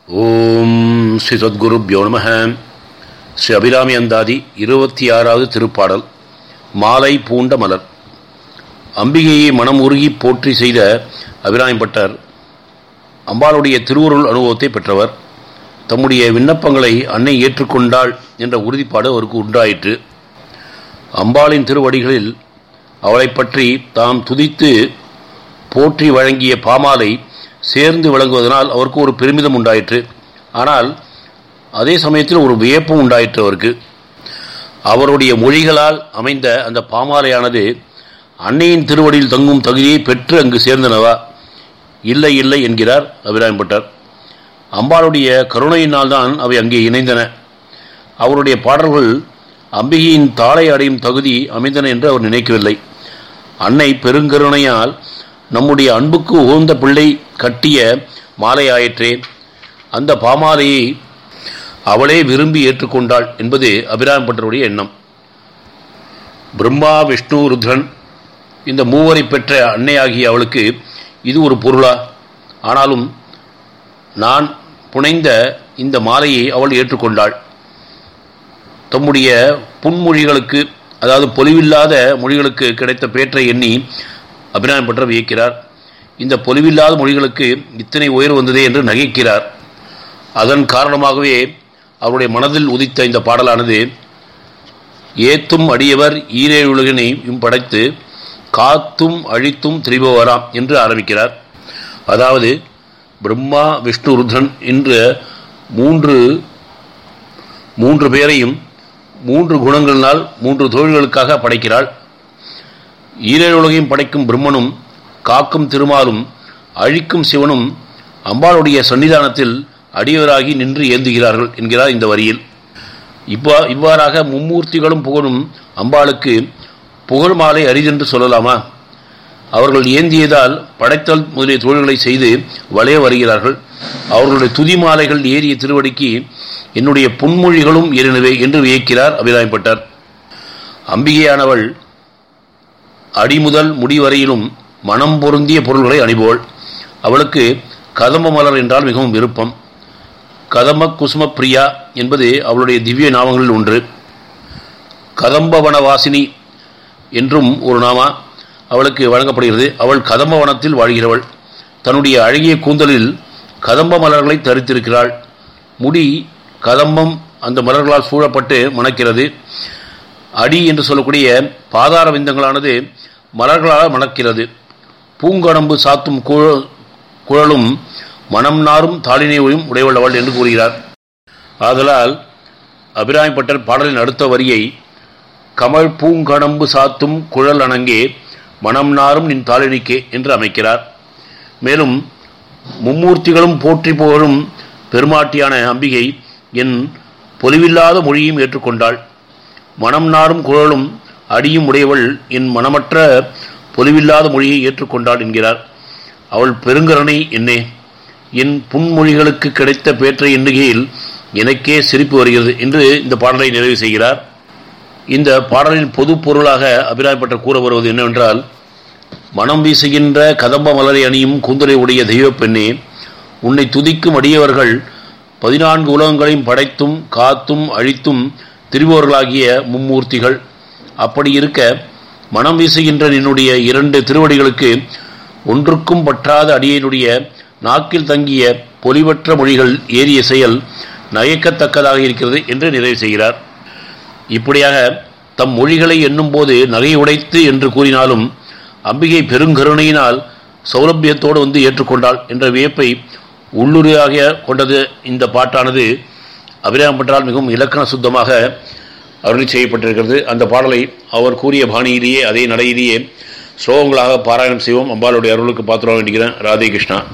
ஓம் ஸ்ரீ சத்குருப்யோ நம ஸ்ரீ அபிராமி அந்தாதி இருபத்தி ஆறாவது திருப்பாடல் மாலை பூண்ட மலர் அம்பிகையை மனம் உருகி போற்றி செய்த அபிராமி பட்டர் அம்பாளுடைய திருவுருள் அனுபவத்தை பெற்றவர் தம்முடைய விண்ணப்பங்களை அன்னை ஏற்றுக்கொண்டாள் என்ற உறுதிப்பாடு அவருக்கு உண்டாயிற்று அம்பாளின் திருவடிகளில் அவளை பற்றி தாம் துதித்து போற்றி வழங்கிய பாமாலை சேர்ந்து விளங்குவதனால் அவருக்கு ஒரு பெருமிதம் உண்டாயிற்று ஆனால் அதே சமயத்தில் ஒரு வியப்பும் உண்டாயிற்று அவருக்கு அவருடைய மொழிகளால் அமைந்த அந்த பாமாலையானது அன்னையின் திருவடியில் தங்கும் தகுதியை பெற்று அங்கு சேர்ந்தனவா இல்லை இல்லை என்கிறார் அபிராம்பட்டர் அம்பாளுடைய கருணையினால் தான் அவை அங்கே இணைந்தன அவருடைய பாடல்கள் அம்பிகையின் தாளை அடையும் தகுதி அமைந்தன என்று அவர் நினைக்கவில்லை அன்னை பெருங்கருணையால் நம்முடைய அன்புக்கு உகந்த பிள்ளை கட்டிய மாலையாயிற்றே அந்த பாமாலையை அவளே விரும்பி ஏற்றுக்கொண்டாள் என்பது அபிராம்பட்டருடைய எண்ணம் பிரம்மா விஷ்ணு ருத்ரன் இந்த மூவரை பெற்ற அன்னையாகிய அவளுக்கு இது ஒரு பொருளா ஆனாலும் நான் புனைந்த இந்த மாலையை அவள் ஏற்றுக்கொண்டாள் தம்முடைய புன்மொழிகளுக்கு அதாவது பொலிவில்லாத மொழிகளுக்கு கிடைத்த பேற்றை எண்ணி அபிராமி பட்டர் வியக்கிறார் இந்த பொலிவில்லாத மொழிகளுக்கு இத்தனை உயர் வந்ததே என்று நகைக்கிறார் அதன் காரணமாகவே அவருடைய மனதில் உதித்த இந்த பாடலானது ஏத்தும் அடியவர் ஈரேழுலகினையும் படைத்து காத்தும் அழித்தும் திரிபவராம் என்று ஆரம்பிக்கிறார் அதாவது பிரம்மா விஷ்ணு ருத்ரன் என்ற மூன்று மூன்று பேரையும் மூன்று குணங்களினால் மூன்று தொழில்களுக்காக படைக்கிறாள் ஈரேழுலகையும் படைக்கும் பிரம்மனும் காக்கும் திருமாலும் அழிக்கும் சிவனும் அம்பாளுடைய சன்னிதானத்தில் அடியவராகி நின்று ஏந்துகிறார்கள் என்கிறார் இந்த வரியில் இவ்வா இவ்வாறாக மும்மூர்த்திகளும் புகழும் அம்பாளுக்கு புகழ் மாலை அரிதென்று சொல்லலாமா அவர்கள் ஏந்தியதால் படைத்தல் முதலிய தொழில்களை செய்து வளைய வருகிறார்கள் அவர்களுடைய துதி மாலைகள் ஏறிய திருவடிக்கு என்னுடைய புன்மொழிகளும் ஏறினவே என்று வியக்கிறார் அபிராயப்பட்டார் அம்பிகையானவள் அடிமுதல் முடிவரையிலும் மனம் பொருந்திய பொருள்களை அணிபோள் அவளுக்கு கதம்ப மலர் என்றால் மிகவும் விருப்பம் கதம்ப குசும பிரியா என்பது அவளுடைய திவ்ய நாமங்களில் ஒன்று கதம்பவன வாசினி என்றும் ஒரு நாமா அவளுக்கு வழங்கப்படுகிறது அவள் கதம்ப வனத்தில் வாழ்கிறவள் தன்னுடைய அழகிய கூந்தலில் கதம்ப மலர்களை தரித்திருக்கிறாள் முடி கதம்பம் அந்த மலர்களால் சூழப்பட்டு மணக்கிறது அடி என்று சொல்லக்கூடிய பாதார விந்தங்களானது மலர்களால் மணக்கிறது பூங்கடம்பு சாத்தும் குழலும் மனம் நாரும் தாளினையும் உடையவள்ளவள் என்று கூறுகிறார் ஆதலால் அபிராமி பட்டர் பாடலின் அடுத்த வரியை கமல் பூங்கடம்பு சாத்தும் குழல் அணங்கே மனம் நாரும் நின் தாளினிக்கே என்று அமைக்கிறார் மேலும் மும்மூர்த்திகளும் போற்றி புகழும் பெருமாட்டியான அம்பிகை என் பொலிவில்லாத மொழியும் ஏற்றுக்கொண்டாள் மனம் நாரும் குழலும் அடியும் உடையவள் என் மனமற்ற பொலிவில்லாத மொழியை ஏற்றுக்கொண்டாள் என்கிறார் அவள் பெருங்கரணை என்னே என் புன்மொழிகளுக்கு கிடைத்த பேற்றை எண்ணுகையில் எனக்கே சிரிப்பு வருகிறது என்று இந்த பாடலை நிறைவு செய்கிறார் இந்த பாடலின் பொது பொருளாக அபிராயப்பட்ட கூற வருவது என்னவென்றால் மனம் வீசுகின்ற கதம்ப மலரை அணியும் கூந்தலை உடைய தெய்வ பெண்ணே உன்னை துதிக்கும் அடியவர்கள் பதினான்கு உலகங்களையும் படைத்தும் காத்தும் அழித்தும் திரிபவர்களாகிய மும்மூர்த்திகள் அப்படி இருக்க மனம் வீசுகின்ற நின்னுடைய இரண்டு திருவடிகளுக்கு ஒன்றுக்கும் பற்றாத அடியனுடைய நாக்கில் தங்கிய பொலிவற்ற மொழிகள் ஏறிய செயல் நகைக்கத்தக்கதாக இருக்கிறது என்று நிறைவு செய்கிறார் இப்படியாக தம் மொழிகளை எண்ணும்போது நகை உடைத்து என்று கூறினாலும் அம்பிகை பெருங்கருணையினால் சௌலபியத்தோடு வந்து ஏற்றுக்கொண்டாள் என்ற வியப்பை உள்ளுரையாக கொண்டது இந்த பாட்டானது அபிராமப்பட்டால் மிகவும் இலக்கண சுத்தமாக அருளி செய்யப்பட்டிருக்கிறது அந்த பாடலை அவர் கூறிய பாணியிலேயே அதே நடையிலேயே ஸ்லோகங்களாக பாராயணம் செய்வோம் அம்பாளுடைய அருளுக்கு பாத்திரம் வேண்டிக்கிறேன் ராதே கிருஷ்ணா